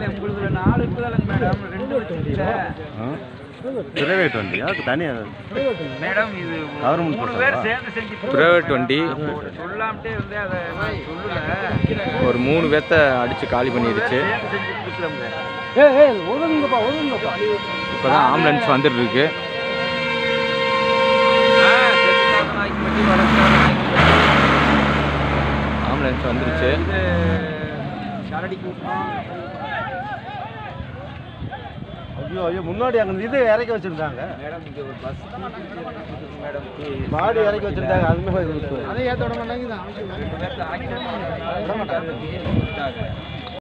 இல்லை உங்களுதுல நாலு இருக்குதாங்க மேடம் ரெண்டு வச்சுருக்கீங்க பிரைவேட் வண்டியா அது தனியாக மேடம் இது Government மூணு bus பேர் ஆ? சேர்ந்து செஞ்சு பிரைவேட் வண்டி சொல்லாமட்டே இருந்தே அதை நான் சொல்லல ஒரு மூணு பேர்த்த அடிச்சு காலி பண்ணிருச்சு சேர்ந்து செஞ்சு கொடுக்குறோங்க இப்போதான் ஆம்புலன்ஸ் வந்துட்டு இருக்கு ஆ செத்துக்காத நாய்க்கு பற்றி வளர்க்காத நாய்க்கு பற்றி ஆம்புலன்ஸ் வந்துருச்சு இது கரடி கூட்டம் ஐயோ ஐயோ முன்னாடி அங்கே இது இறக்கி வச்சுருந்தாங்க மேடம் இங்கே ஒரு பஸ் மேடம் மாடி இறக்கி வச்சுருந்தாங்க அதுமே அதை ஏற்ற விட மாட்டாங்க ரெண்டு பேர்த்த ஆக்சிடென்ட் விட்டாங்க